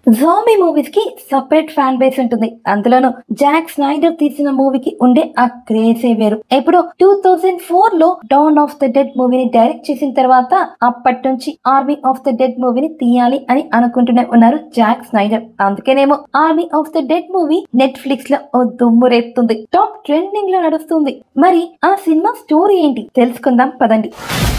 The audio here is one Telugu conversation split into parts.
జాంబీ మూవీస్ కి సపరేట్ ఫ్యాన్ బేస్ ఉంటుంది అందులోనూ జాక్ స్నైడర్ తీసిన మూవీకి ఉండే ఆ క్రేజే వేరు ఇప్పుడు టూ థౌజండ్ ఫోర్ లో డాన్ ఆఫ్ ద డెడ్ మూవీని డైరెక్ట్ చేసిన తర్వాత అప్పటి నుంచి ఆర్మీ ఆఫ్ ద డెడ్ మూవీని తీయాలి అని అనుకుంటూనే ఉన్నారు జాక్ స్నైడర్ అందుకేనేమో Army of the dead movie Netflix లో ఓ దుమ్ము రేపుతుంది టాప్ ట్రెండింగ్ లో నడుస్తుంది మరి ఆ సినిమా స్టోరీ ఏంటి తెలుసుకుందాం పదండి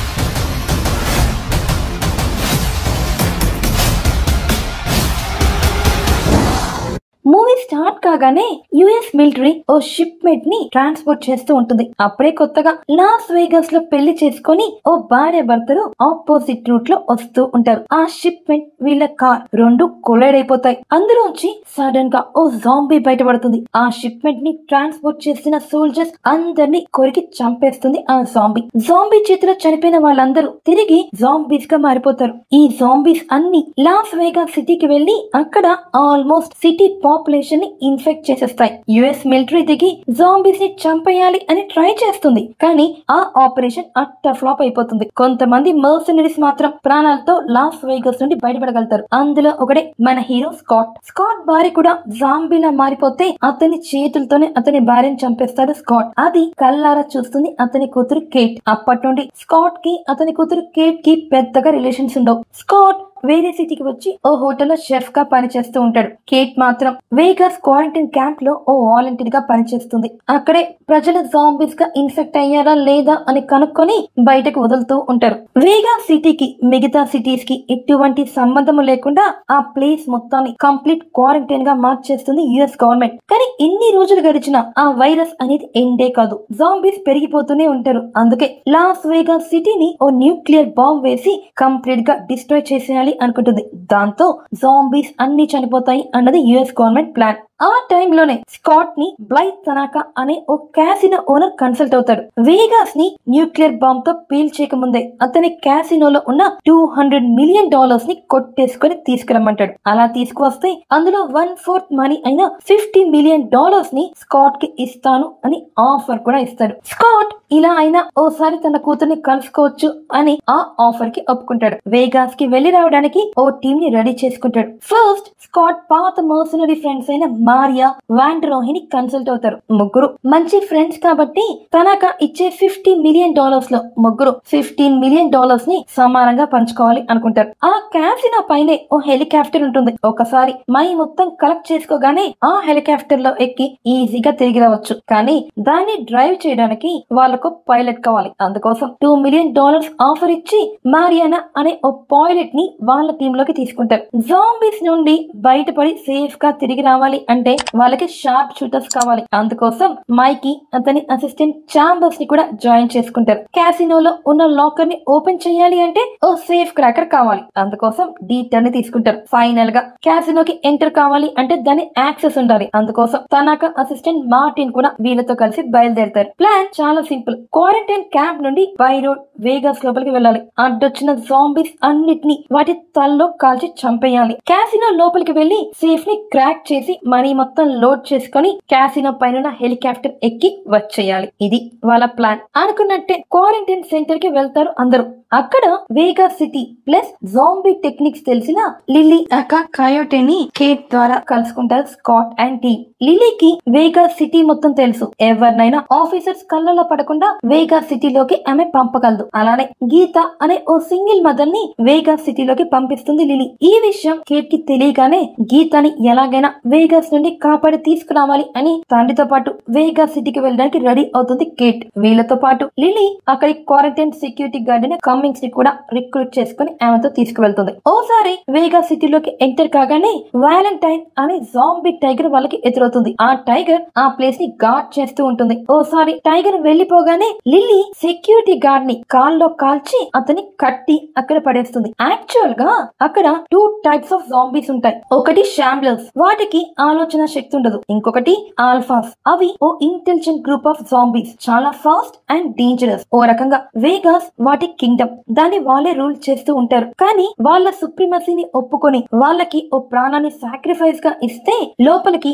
మూవీ స్టార్ట్ కాగానే యుఎస్ మిలిటరీ ఓ షిప్మెంట్ ని ట్రాన్స్పోర్ట్ చేస్తూ ఉంటుంది అప్పుడే కొత్తగా లాస్ వేగస్ లో పెళ్లి చేసుకొని ఓ భార్య భర్తలు ఆపోజిట్ రూట్ లో వస్తూ ఉంటారు ఆ షిప్మెంట్ వీళ్ళ కార్ రెండు కొలైడ్ అయిపోతాయి అందులోంచి సడన్ గా ఓ జాంబీ బయటపడుతుంది ఆ షిప్మెంట్ ని ట్రాన్స్పోర్ట్ చేసిన సోల్జర్స్ అందరినీ కొరికి చంపేస్తుంది ఆ జాంబీ జాంబీ చేతిలో చనిపోయిన వాళ్ళందరూ తిరిగి జాంబీస్ గా మారిపోతారు ఈ జాంబీస్ అన్ని లాస్ వేగాస్ సిటీకి వెళ్లి అక్కడ ఆల్మోస్ట్ సిటీ పాపులేషన్ ని ఇన్ఫెక్ట్ చేసేస్తాయి యుఎస్ మిలిటరీ దిగి జాంబీస్ ని చంపేయాలి అని ట్రై చేస్తుంది కానీ ఆ ఆపరేషన్ అట్ట ఫ్లాప్ అయిపోతుంది కొంతమంది మర్సనరీస్ మాత్రం ప్రాణాలతో లాస్ వేగస్ నుండి బయటపడగలుగుతారు అందులో ఒకడే మన హీరో స్కాట్ స్కాట్ భార్య కూడా జాంబీలా మారిపోతే అతని చేతులతోనే అతని భార్యను చంపేస్తాడు స్కాట్ అది కల్లారా చూస్తుంది అతని కూతురు కేట్ అప్పటి నుండి స్కాట్ కి అతని కూతురు కేట్ కి పెద్దగా రిలేషన్స్ ఉండవు స్కాట్ వేరే సిటీకి వచ్చి ఓ హోటల్లో షెఫ్ గా పనిచేస్తూ ఉంటాడు కేట్ మాత్రం వేగస్ క్వారంటైన్ క్యాంప్ లో ఓ వాలంటీర్ గా పనిచేస్తుంది అక్కడే ప్రజలు జాంబీస్ గా ఇన్ఫెక్ట్ అయ్యారా లేదా అని కనుక్కొని బయటకు వదులుతూ ఉంటారు వేగా సిటీకి మిగతా సిటీస్ కి ఎటువంటి సంబంధము లేకుండా ఆ ప్లేస్ మొత్తాన్ని కంప్లీట్ క్వారంటైన్ గా మార్చేస్తుంది యుఎస్ గవర్నమెంట్ కానీ ఎన్ని రోజులు గడిచినా ఆ వైరస్ అనేది ఎండే కాదు జాంబీస్ పెరిగిపోతూనే ఉంటారు అందుకే లాస్ వేగాస్ సిటీని ఓ న్యూక్లియర్ బాంబ్ వేసి కంప్లీట్ గా డిస్ట్రాయ్ చేసేయాలి అనుకుంటుంది దాంతో జాంబీస్ అన్ని చనిపోతాయి అన్నది యుఎస్ గవర్నమెంట్ ప్లాన్ ఆ టైంలోనే స్కాట్ ని బ్లైత్ తనాకా అనే ఓ క్యాసినో ఓనర్ కన్సల్ట్ అవుతాడు వేగాస్ ని న్యూక్లియర్ బాంబ్ తో పీల్చేక ముందే అతని క్యాసినోలో ఉన్న టూ హండ్రెడ్ మిలియన్ డాలర్స్ ని కొట్టేసుకొని తీసుకురమ్మంటాడు అలా తీసుకువస్తే అందులో వన్ ఫోర్త్ మనీ అయిన ఫిఫ్టీ మిలియన్ డాలర్స్ ని స్కాట్ కి ఇస్తాను అని ఆఫర్ కూడా ఇస్తాడు స్కాట్ ఇలా అయినా ఓసారి తన కూతుర్ని కలుసుకోవచ్చు అని ఆ ఆఫర్ కి ఒప్పుకుంటాడు వేగాస్ కి వెళ్లి రావడానికి ఓ టీమ్ ని రెడీ చేసుకుంటాడు ఫస్ట్ స్కాట్ పాత మర్సనరీ ఫ్రెండ్స్ అయిన మారియా వాండ్రోహిని కన్సల్ట్ అవుతారు ముగ్గురు మంచి ఫ్రెండ్స్ కాబట్టి తనక ఇచ్చే ఫిఫ్టీ మిలియన్ డాలర్స్ లో ముగ్గురు ఫిఫ్టీన్ మిలియన్ డాలర్స్ ని సమానంగా పంచుకోవాలి అనుకుంటారు ఆ క్యాసినో పైనే ఓ హెలికాప్టర్ ఉంటుంది ఒకసారి మనీ మొత్తం కలెక్ట్ చేసుకోగానే ఆ హెలికాప్టర్ లో ఎక్కి ఈజీగా తిరిగి రావచ్చు కానీ దాన్ని డ్రైవ్ చేయడానికి వాళ్ళకు పైలట్ కావాలి అందుకోసం టూ మిలియన్ డాలర్స్ ఆఫర్ ఇచ్చి మారియానా అనే ఓ పైలట్ ని వాళ్ళ టీమ్ లోకి తీసుకుంటారు జాంబీస్ నుండి బయటపడి సేఫ్ గా తిరిగి రావాలి అంటే వాళ్ళకి షార్ప్ షూటర్స్ కావాలి అందుకోసం మైకి అతని అసిస్టెంట్ చాంబర్స్ ని కూడా జాయిన్ చేసుకుంటారు క్యాసినోలో ఉన్న లాకర్ ని ఓపెన్ చేయాలి అంటే ఓ సేఫ్ క్రాకర్ కావాలి అందుకోసం డీటర్ ని తీసుకుంటారు ఫైనల్ గా క్యాసినోకి ఎంటర్ కావాలి అంటే దాని యాక్సెస్ ఉండాలి అందుకోసం తనక అసిస్టెంట్ మార్టిన్ కూడా వీళ్ళతో కలిసి బయలుదేరుతారు ప్లాన్ చాలా సింపుల్ క్వారంటైన్ క్యాంప్ నుండి బై రోడ్ వేగస్ లోపలికి వెళ్ళాలి అడ్డొచ్చిన జాంబీస్ అన్నిటిని వాటి తల్లో కాల్చి చంపేయాలి క్యాసినో లోపలికి వెళ్లి సేఫ్ ని క్రాక్ చేసి మనీ మొత్తం లోడ్ చేసుకొని క్యాసినో పైన హెలికాప్టర్ ఎక్కి వచ్చేయాలి ఇది వాళ్ళ ప్లాన్ అనుకున్నట్టే క్వారంటైన్ సెంటర్ కి వెళ్తారు అందరూ అక్కడ Vega city plus zombie techniques తెలిసిన లిల్లీ అక్క కయోటెని కేట్ ద్వారా కలుసుకుంటారు స్కాట్ అండ్ టీమ్ లిలీకి వేగా సిటీ మొత్తం తెలుసు ఎవరినైనా ఆఫీసర్స్ కళ్ళలో పడకుండా వేగా సిటీలోకి ఆమె పంపగలదు అలానే గీత అనే ఓ సింగిల్ మదర్ ని వేగా సిటీలోకి పంపిస్తుంది లిలీ ఈ విషయం కేట్ కి తెలియగానే గీతని ఎలాగైనా వేగాస్ నుండి కాపాడి తీసుకురావాలి అని తండ్రితో పాటు వేగా సిటీకి వెళ్ళడానికి రెడీ అవుతుంది కేట్ వీళ్ళతో పాటు లిలీ అక్కడి క్వారంటైన్ సెక్యూరిటీ గార్డ్ ని కమ్మింగ్స్ ని కూడా రిక్రూట్ చేసుకుని ఆమెతో తీసుకువెళ్తుంది ఓసారి వేగా సిటీలోకి ఎంటర్ కాగానే వ్యాలంటైన్ అనే జాంబీ టైగర్ వాళ్ళకి ఎదురవుతుంది ఆ టైగర్ ఆ ప్లేస్ ని గార్డ్ చేస్తూ ఉంటుంది ఓసారి టైగర్ వెళ్లిపోగానే లిల్లీ సెక్యూరిటీ గార్డ్ ని కాల్లో కాల్చి అతని కట్టి అక్కడ పడేస్తుంది యాక్చువల్ గా అక్కడ టూ టైప్స్ ఆఫ్ జాంబీస్ ఉంటాయి ఒకటి షాంబ్లర్స్ వాటికి ఆలోచన శక్తి ఉండదు ఇంకొకటి ఆల్ఫాస్ అవి ఓ ఇంటెలిజెంట్ గ్రూప్ ఆఫ్ జాంబీస్ చాలా ఫాస్ట్ అండ్ డేంజరస్ ఓ రకంగా వేగాస్ వాటి కింగ్డమ్ దాన్ని వాళ్ళే రూల్ చేస్తూ ఉంటారు కానీ వాళ్ళ సుప్రీమసీని ఒప్పుకొని వాళ్ళకి ఓ ప్రాణాన్ని సాక్రిఫైస్ గా ఇస్తే లోపలికి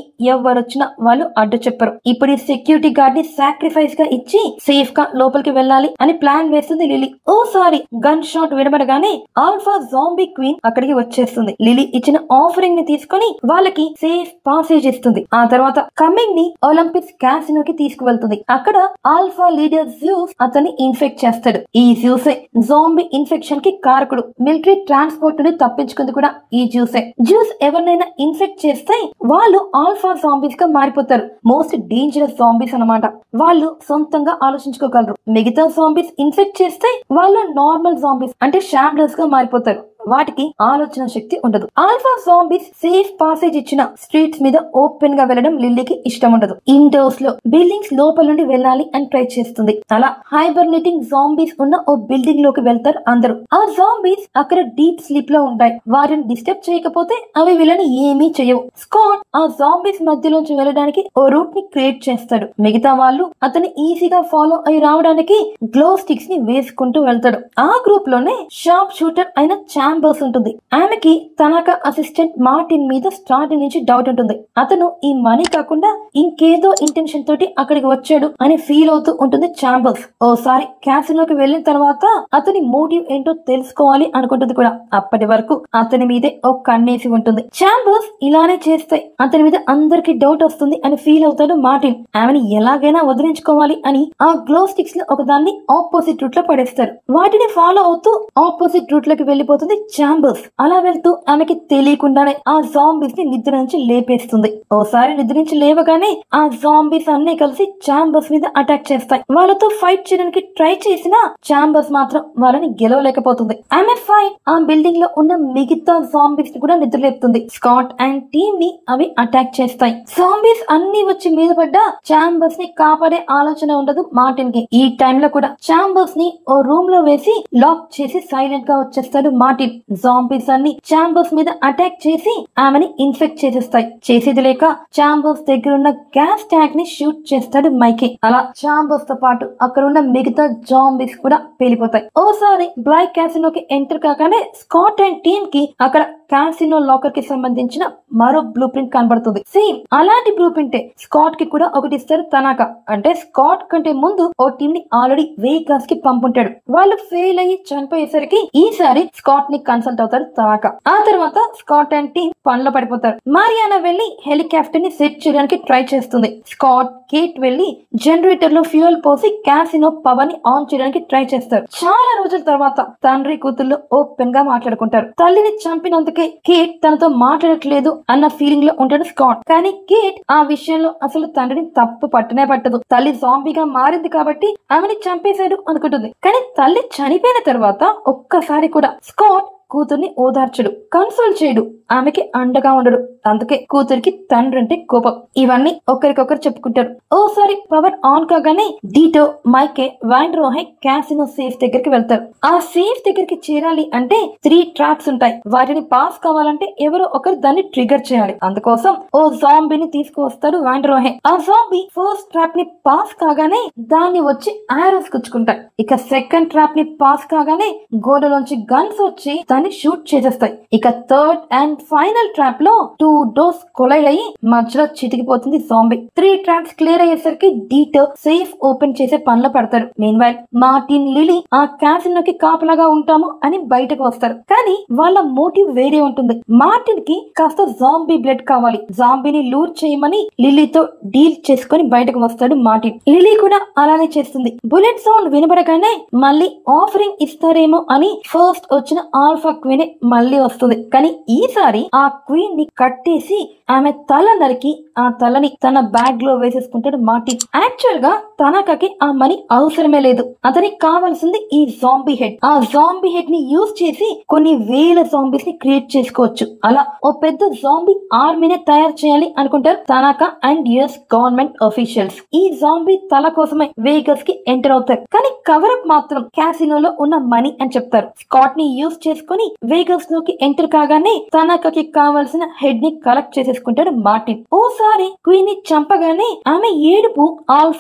ఎవరు వచ్చినా వాళ్ళు అడ్డు చెప్పరు ఇప్పుడు ఈ సెక్యూరిటీ గార్డ్ ని సాక్రిఫైస్ గా ఇచ్చి సేఫ్ గా లోపలికి వెళ్ళాలి అని ప్లాన్ వేస్తుంది లిలీ ఓ సారీ గన్ షాట్ వినబడగానే ఆల్ఫా జాంబీ క్వీన్ అక్కడికి వచ్చేస్తుంది లిలీ ఇచ్చిన ఆఫరింగ్ ని తీసుకొని వాళ్ళకి సేఫ్ పాసేజ్ ఇస్తుంది ఆ తర్వాత కమింగ్ ని ఒలింపిక్స్ క్యాసినోకి తీసుకువెళ్తుంది అక్కడ ఆల్ఫా లీడర్ జ్యూస్ అతన్ని ఇన్ఫెక్ట్ చేస్తాడు ఈ జ్యూసే జాంబీ ఇన్ఫెక్షన్ కి కారకుడు మిలిటరీ ట్రాన్స్పోర్ట్ నుండి తప్పించుకుంది కూడా ఈ జ్యూసే జ్యూస్ ఎవరినైనా ఇన్ఫెక్ట్ చేస్తే వాళ్ళు ఆల్ఫా జాంబీస్ గా మారిపోతారు మోస్ట్ డేంజరస్ జాంబీస్ అన్నమాట వాళ్ళు సొంతంగా ఆలోచించుకోగలరు మిగతా జాంబీస్ ఇన్ఫెక్ట్ చేస్తే వాళ్ళు నార్మల్ జాంబీస్ అంటే షామ్లర్స్ గా మారిపోతారు వాటికి ఆలోచన శక్తి ఉండదు ఆల్ఫా జాంబీస్ సేఫ్ పాసేజ్ ఇచ్చిన స్ట్రీట్స్ మీద ఓపెన్ గా వెళ్ళడం లిల్లీకి ఇష్టం ఉండదు ఇండోర్స్ లో బిల్డింగ్స్ లోపల నుండి వెళ్ళాలి అని ట్రై చేస్తుంది అలా హైబర్నేటింగ్ జాంబీస్ ఉన్న ఓ బిల్డింగ్ లోకి వెళ్తారు అందరూ ఆ జాంబీస్ అక్కడ డీప్ స్లీప్ లో ఉంటాయి వాటిని డిస్టర్బ్ చేయకపోతే అవి వీళ్ళని ఏమీ చేయవు స్కాట్ ఆ జాంబీస్ మధ్యలోంచి వెళ్ళడానికి ఓ రూట్ ని క్రియేట్ చేస్తాడు మిగతా వాళ్ళు అతని ఈజీగా ఫాలో అయి రావడానికి గ్లో స్టిక్స్ ని వేసుకుంటూ వెళ్తాడు ఆ గ్రూప్ లోనే షార్ప్ షూటర్ అయిన చాంబర్స్ ఉంటుంది ఆమెకి తనక అసిస్టెంట్ మార్టిన్ మీద స్టార్టింగ్ నుంచి డౌట్ ఉంటుంది అతను ఈ మనీ కాకుండా ఇంకేదో ఇంటెన్షన్ తోటి అక్కడికి వచ్చాడు అని ఫీల్ అవుతూ ఉంటుంది చాంబర్స్ ఓసారి క్యాసినోకి వెళ్ళిన తర్వాత అతని మోటివ్ ఏంటో తెలుసుకోవాలి అనుకుంటుంది కూడా అప్పటి వరకు అతని మీదే ఓ కన్నేసి ఉంటుంది చాంబర్స్ ఇలానే చేస్తే అతని మీద అందరికి డౌట్ వస్తుంది అని ఫీల్ అవుతాడు మార్టిన్ ఆమెని ఎలాగైనా వదిలించుకోవాలి అని ఆ గ్లో స్టిక్స్ లో ఒకదాన్ని ఆపోజిట్ రూట్ లో పడేస్తారు వాటిని ఫాలో అవుతూ ఆపోజిట్ రూట్ లోకి వెళ్ళిపోతుంది చాంబర్స్ అలా వెళ్తూ ఆమెకి తెలియకుండానే ఆ జాంబీస్ ని నిద్ర నుంచి లేపేస్తుంది ఓసారి నిద్ర నుంచి లేవగానే ఆ జాంబీస్ అన్ని కలిసి చాంబర్స్ మీద అటాక్ చేస్తాయి వాళ్ళతో ఫైట్ చేయడానికి ట్రై చేసినా చాంబర్స్ మాత్రం వాళ్ళని గెలవలేకపోతుంది ఆమె ఫైట్ ఆ బిల్డింగ్ లో ఉన్న మిగతా జాంబీస్ ని కూడా నిద్రలేపుతుంది స్కాట్ అండ్ టీమ్ ని అవి అటాక్ చేస్తాయి జాంబీస్ అన్ని వచ్చి మీద పడ్డ చాంబర్స్ ని కాపాడే ఆలోచన ఉండదు మార్టిన్ కి ఈ టైం లో కూడా చాంబర్స్ ని ఓ రూమ్ లో వేసి లాక్ చేసి సైలెంట్ గా వచ్చేస్తాడు మార్టిన్ జాంబీస్ అన్ని చాంబర్స్ మీద అటాక్ చేసి ఆమెని ఇన్ఫెక్ట్ చేసేస్తాయి చేసేది లేక చాంబర్స్ దగ్గర ఉన్న గ్యాస్ ట్యాంక్ ని షూట్ చేస్తాడు మైకి అలా చాంబర్స్ తో పాటు అక్కడ ఉన్న మిగతా జాంబీస్ కూడా పేలిపోతాయి ఓసారి బ్లాక్ క్యాసినోకి ఎంటర్ కాగానే స్కాట్ అండ్ టీమ్ కి అక్కడ క్యాసినో లాకర్ కి సంబంధించిన మరో బ్లూ ప్రింట్ కనబడుతుంది సేమ్ అలాంటి బ్లూ ప్రింటే స్కాట్ కి కూడా ఒకటి ఇస్తారు తనాక అంటే స్కాట్ కంటే ముందు ఓ టీమ్ ని ఆల్రెడీ వెహికల్స్ కి పంపుంటాడు వాళ్ళు ఫెయిల్ అయ్యి చనిపోయేసరికి ఈసారి స్కాట్ ని కన్సల్ట్ అవుతాడు తనాక ఆ తర్వాత స్కాట్ అండ్ టీమ్ పనిలో పడిపోతారు మారియానా వెళ్లి హెలికాప్టర్ ని సెట్ చేయడానికి ట్రై చేస్తుంది స్కాట్ కేట్ వెళ్లి జనరేటర్ లో ఫ్యూయల్ పోసి క్యాసినో పవర్ ని ఆన్ చేయడానికి ట్రై చేస్తారు చాలా రోజుల తర్వాత తండ్రి కూతుళ్ళు ఓపెన్ గా మాట్లాడుకుంటారు తల్లిని చంపినందుకే కేట్ తనతో మాట్లాడట్లేదు అన్న ఫీలింగ్ లో ఉంటాడు స్కాట్ కానీ కేట్ ఆ విషయంలో అసలు తండ్రిని తప్పు పట్టనే పట్టదు తల్లి జాంబీగా మారింది కాబట్టి ఆమెని చంపేశాడు అనుకుంటుంది కానీ తల్లి చనిపోయిన తర్వాత ఒక్కసారి కూడా స్కాట్ కూతుర్ని ఓదార్చడు కన్సోల్ చేయడు ఆమెకి అండగా ఉండడు అందుకే కూతురికి తండ్రి అంటే కోపం ఇవన్నీ ఒకరికొకరు చెప్పుకుంటారు ఓసారి పవర్ ఆన్ కాగానే Dieter Mikey Vanderohe casino safe దగ్గరికి వెళ్తారు ఆ సేఫ్ దగ్గరికి చేరాలి అంటే త్రీ ట్రాప్స్ ఉంటాయి వాటిని పాస్ కావాలంటే ఎవరో ఒకరు దాన్ని ట్రిగర్ చేయాలి అందుకోసం ఓ జాంబీని తీసుకువస్తాడు వాన్ రోహే ఆ జాంబీ ఫస్ట్ ట్రాప్ ని పాస్ కాగానే దాన్ని వచ్చి ఆరోస్ గుచ్చుకుంటాయి ఇక సెకండ్ ట్రాప్ ని పాస్ కాగానే గోడలోంచి గన్స్ వచ్చి దాన్ని షూట్ చేసేస్తాయి ఇక థర్డ్ అండ్ ఫైనల్ ట్రాప్ లో టూ డోర్స్ కొలైడ్ అయ్యి మధ్యలో చితికిపోతుంది జాంబీ త్రీ ట్రాప్స్ క్లియర్ అయ్యేసరికి డీటో సేఫ్ ఓపెన్ చేసే పనిలో పడతారు మీన్ వైల్ మార్టిన్ లిలీ ఆ క్యాసినోకి కాపలాగా ఉంటాము అని బయటకు వస్తారు కానీ వాళ్ళ మోటివ్ వేరే ఉంటుంది మార్టిన్ కి కాస్త జాంబీ బ్లడ్ కావాలి జాంబీని లూర్ చేయమని లిలీతో డీల్ చేసుకొని బయటకు వస్తాడు మార్టిన్ లిలీ కూడా అలానే చేస్తుంది బుల్లెట్ సౌండ్ వినబడగానే మళ్ళీ ఆఫరింగ్ ఇస్తారేమో అని ఫస్ట్ వచ్చిన ఆల్ఫా క్వీన్ మళ్ళీ వస్తుంది కానీ ఈసారి ఆ క్వీన్ ని కట్టేసి ఆమె తల నరికి ఆ తలని తన బ్యాగ్ లో వేసేసుకుంటాడు మార్టిన్ యాక్చువల్ గా తనకకి ఆ మనీ అవసరమే లేదు అతనికి కావాల్సింది ఈ జాంబీ హెడ్ ఆ జాంబీ హెడ్ ని యూజ్ చేసి కొన్ని వేల జాంబీస్ ని క్రియేట్ చేసుకోవచ్చు అలా ఓ పెద్ద జాంబీ ఆర్మీనే తయారు చేయాలి అనుకుంటారు Tanaka and US government officials ఈ జాంబీ తల కోసమే వెహికల్స్ కి ఎంటర్ అవుతారు కానీ కవరప్ మాత్రం క్యాసినోలో ఉన్న మనీ అని చెప్తారు స్కాట్ ని యూజ్ చేసుకుని వెహికల్స్ లోకి ఎంటర్ కాగానే తనకకి కావాల్సిన హెడ్ ని కలెక్ట్ చేసేసుకుంటాడు మార్టిన్ ఓసారి క్వీన్ ని చంపగానే ఆమె ఏడుపు ఆల్ఫా కింగ్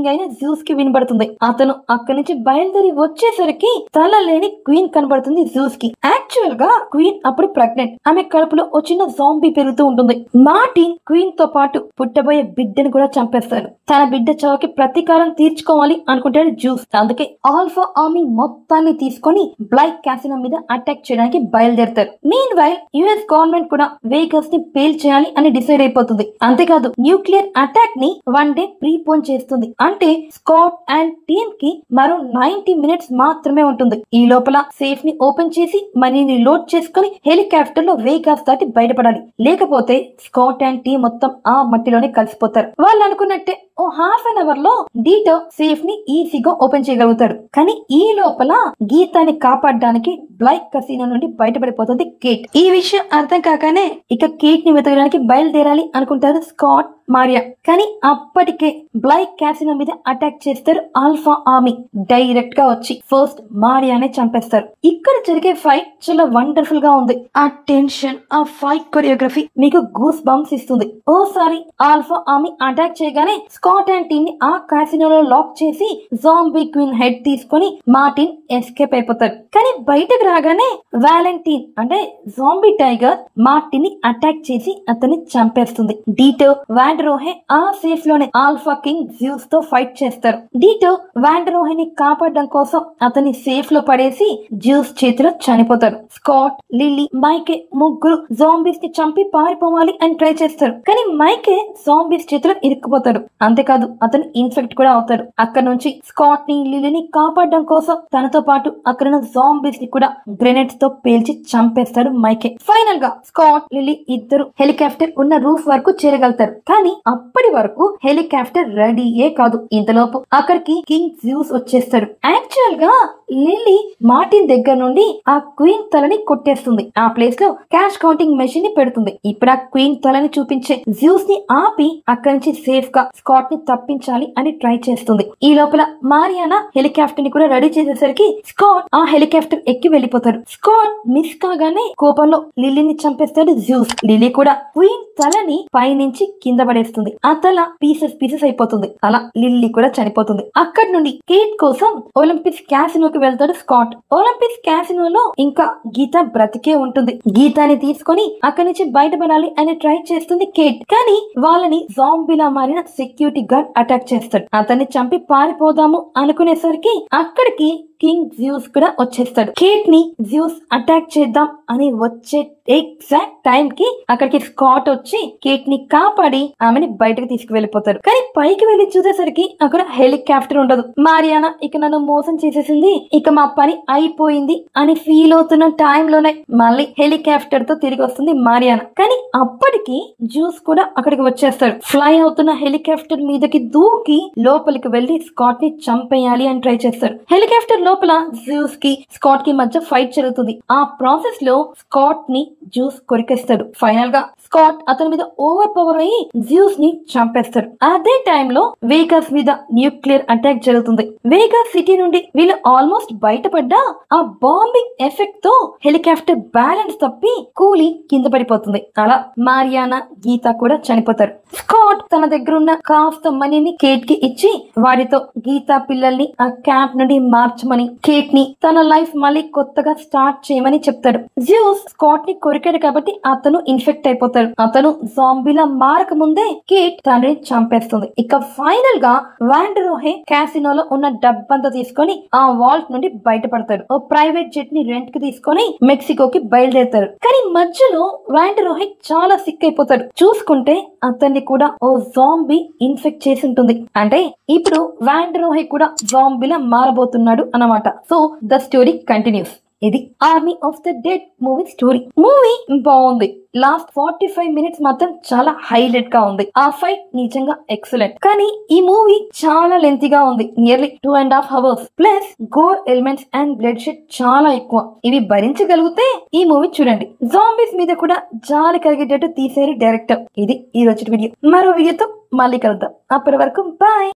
అయిన జూస్ కి వినబడుతుంది అతను అక్కడి నుంచి బయలుదేరి వచ్చేసరికి తల లేని క్వీన్ కనబడుతుంది జూస్ కి యాక్చువల్ గా క్వీన్ అప్పుడు ప్రెగ్నెంట్ ఆమె కడుపులో ఓ చిన్న జాంబీ పెరుగుతూ ఉంటుంది మార్టిన్ క్వీన్ తో పాటు పుట్టబోయే బిడ్డను కూడా చంపేస్తాడు తన బిడ్డ చావుకి ప్రతీకారం తీర్చుకోవాలి అనుకుంటాడు జ్యూస్ అందుకే ఆల్ఫా ఆర్మీ మొత్తాన్ని తీసుకొని బ్లైక్ క్యాసినో మీద అటాక్ చేయడానికి బయలుదేరుతారు మీన్ వైల్ యుఎస్ గవర్నమెంట్ కూడా వేగస్ ని పేల్ చేయాలి అని డిసైడ్ అయిపోతుంది అంతేకాదు న్యూక్లియర్ అటాక్ ని వన్ డే ప్రీపోన్ చేస్తుంది అంటే స్కాట్ అండ్ టీమ్ కి మరో నైన్టీ మినిట్స్ మాత్రమే ఉంటుంది ఈ లోపల సేఫ్ ని ఓపెన్ చేసి మనీని లోడ్ చేసుకుని హెలికాప్టర్ లో వేగాస్ దాటి బయటపడాలి లేకపోతే స్కాట్ అండ్ టీమ్ మొత్తం ఆ మట్టిలోనే కలిసిపోతారు వాళ్ళు అనుకున్నట్టే ఓ హాఫ్ అన్ అవర్ లో డీటో సేఫ్ ని ఈజీగా ఓపెన్ చేయగలుగుతాడు కానీ ఈ లోపల గీతాని కాపాడడానికి బ్లైక్ కసీనో నుండి బయటపడిపోతుంది కేట్ ఈ విషయం అర్థం కాగానే ఇక కేట్ ని వెతకడానికి బయలుదేరాలి అనుకుంటారు స్కాట్ మారియా కానీ అప్పటికే బ్లైక్ క్యాసినో మీద అటాక్ చేస్తారు ఆల్ఫా ఆర్మీ డైరెక్ట్ గా వచ్చి ఫస్ట్ మారియానే చంపేస్తారు ఇక్కడ జరిగే ఫైట్ చాలా వండర్ఫుల్ గా ఉంది ఆ టెన్షన్ ఆ ఫైట్ కొరియోగ్రఫీ మీకు గూస్ బంప్స్ ఇస్తుంది ఓసారి ఆల్ఫా ఆర్మీ అటాక్ చేయగానే స్కాట్ అండ్ టీమ్ ని ఆ క్యాసినోలో లాక్ చేసి జాంబీ క్వీన్ హెడ్ తీసుకొని మార్టిన్ ఎస్కేప్ అయిపోతాడు కానీ బయటకు రాగానే వ్యాలంటీన్ అంటే జాంబీ టైగర్ మార్టిన్ ని అటాక్ చేసి అతన్ని చంపేస్తుంది డీటో వాండరోహే ఆ సేఫ్ లోనే ఆల్ఫా కింగ్ జ్యూస్ తో ఫైట్ చేస్తారు డీటో వాండరోహేని కాపాడడం కోసం అతన్ని సేఫ్ లో పడేసి జ్యూస్ చేతిలో చనిపోతారు స్కాట్ లిల్లీ మైకే ముగ్గురు జాంబీస్ ని చంపి పారిపోవాలి అని ట్రై చేస్తారు కానీ మైకే జాంబీస్ చేతిలో ఇరుక్కుపోతాడు అంతేకాదు అతను ఇన్ఫెక్ట్ కూడా అవుతాడు అక్కడ నుంచి స్కాట్ ని లిల్లీని కాపాడడం కోసం తనతో పాటు అక్కడ జాంబీస్ ని కూడా గ్రెనేడ్స్ తో పేల్చి చంపేస్తాడు మైకే ఫైనల్ గా స్కాట్ లిల్లీ ఇద్దరు హెలికాప్టర్ ఉన్న రూఫ్ వరకు చేరగలుగుతారు కానీ అప్పటి వరకు హెలికాప్టర్ రెడీయే కాదు ఇంతలోపు అక్కడికి కింగ్ జ్యూస్ వచ్చేస్తాడు యాక్చువల్ గా లిల్లీ మార్టిన్ దగ్గర నుండి ఆ క్వీన్ తలని కొట్టేస్తుంది ఆ ప్లేస్ లో క్యాష్ కౌంటింగ్ మెషిన్ ని పెడుతుంది ఇప్పుడు ఆ క్వీన్ తలని చూపించే జ్యూస్ ని ఆపి అక్కడి నుంచి సేఫ్ గా స్కాట్ ని తప్పించాలి అని ట్రై చేస్తుంది ఈ లోపల మారియానా హెలికాప్టర్ ని కూడా రెడీ చేసేసరికి స్కాట్ ఆ హెలికాప్టర్ ఎక్కి వెళ్ళిపోతాడు స్కాట్ మిస్ కాగానే కోపంలో లిల్లీని చంపేస్తాడు జ్యూస్ లిల్లీ కూడా క్వీన్ తలని పైనుంచి కింద పడేస్తుంది ఆ తల పీసెస్ పీసెస్ అయిపోతుంది అలా లిల్లీ కూడా చనిపోతుంది అక్కడి నుండి కేట్ కోసం ఒలింపిక్స్ క్యాసినోకి వెళ్తాడు స్కాట్ ఒలింపిక్స్ క్యాసినోలో ఇంకా గీత బ్రతికే ఉంటుంది గీతాని తీసుకొని అక్కడి నుంచి బయటపడాలి అని ట్రై చేస్తుంది కేట్ కానీ వాళ్ళని జాంబీలా మారిన సెక్యూరిటీ గార్డ్ అటాక్ చేస్తాడు అతన్ని చంపి పారిపోదాము అనుకునేసరికి అక్కడికి కింగ్ జ్యూస్ కూడా వచ్చేస్తాడు కేట్ ని జ్యూస్ అటాక్ చేద్దాం అని వచ్చే ఎగ్జాక్ట్ టైం కి అక్కడికి స్కాట్ వచ్చి కేట్ ని కాపాడి ఆమెని బయటకు తీసుకువెళ్ళిపోతారు కానీ పైకి వెళ్లి చూసేసరికి అక్కడ హెలికాప్టర్ ఉండదు మారియానా ఇక నన్ను మోసం చేసేసింది ఇక మా పని అయిపోయింది అని ఫీల్ అవుతున్న టైంలోనే మళ్ళీ హెలికాప్టర్ తో తిరిగి వస్తుంది మారియానా కానీ అప్పటికి జ్యూస్ కూడా అక్కడికి వచ్చేస్తాడు ఫ్లై అవుతున్న హెలికాప్టర్ మీదకి దూకి లోపలికి వెళ్లి స్కాట్ ని చంపేయాలి అని ట్రై చేస్తాడు హెలికాప్టర్ లోపల జ్యూస్ కి స్కాట్ కి మధ్య ఫైట్ జరుగుతుంది ఆ ప్రాసెస్ లో స్కాట్ ని జ్యూస్ కొరికేస్తాడు ఫైనల్ గా స్కాట్ అతని మీద ఓవర్ పవర్ అయ్యి జ్యూస్ ని చంపేస్తాడు అదే టైంలో వేగాస్ మీద న్యూక్లియర్ అటాక్ జరుగుతుంది వేగాస్ సిటీ నుండి వీళ్ళు ఆల్మోస్ట్ బయటపడ్డా ఆ బాంబింగ్ ఎఫెక్ట్ తో హెలికాప్టర్ బ్యాలెన్స్ తప్పి కూలి కింద పడిపోతుంది అలా మారియానా గీత కూడా చనిపోతారు స్కాట్ తన దగ్గర ఉన్న కాస్త మనీని కేట్ కి ఇచ్చి వారితో గీత పిల్లల్ని ఆ క్యాంప్ నుండి మార్చమని కేట్ ని తన లైఫ్ మళ్ళీ కొత్తగా స్టార్ట్ చేయమని చెప్తాడు జ్యూస్ స్కాట్ ని కొరికాడు కాబట్టి అతను ఇన్ఫెక్ట్ అయిపోతాడు అతను జాంబీలా మారక ముందే కేట్ తండ్రిని చంపేస్తుంది ఇక ఫైనల్ గా వాండరోహే క్యాసినోలో ఉన్న డబ్బంతా తీసుకొని ఆ వాల్ట్ నుండి బయటపడతాడు ఓ ప్రైవేట్ జెట్ ని రెంట్ కి తీసుకొని మెక్సికోకి బయలుదేరుతాడు కానీ మధ్యలో వాండరోహే చాలా సిక్ అయిపోతాడు చూసుకుంటే అతన్ని కూడా ఓ జాంబీ ఇన్ఫెక్ట్ చేసి ఉంటుంది అంటే ఇప్పుడు వాండరోహే కూడా జాంబీలా మారబోతున్నాడు అన్నమాట సో ద స్టోరీ కంటిన్యూస్ ఇది army of the dead movie story movie బాగుంది లాస్ట్ ఫార్టీ ఫైవ్ మినిట్స్ మాత్రం చాలా హైలైట్ గా ఉంది ఆ ఫైట్ నిజంగా ఎక్సలెంట్ కానీ ఈ మూవీ చాలా లెంతీగా ఉంది nearly two and half hours plus gore elements and bloodshed చాలా ఎక్కువ ఇవి భరించగలిగితే ఈ మూవీ చూడండి జాంబీస్ మీద కూడా జాలి కలిగేటట్టు తీసేరు డైరెక్టర్ ఇది ఈ రోజు వీడియో మరో వీడియోతో మళ్ళీ కలుద్దాం అప్పటి వరకు బాయ్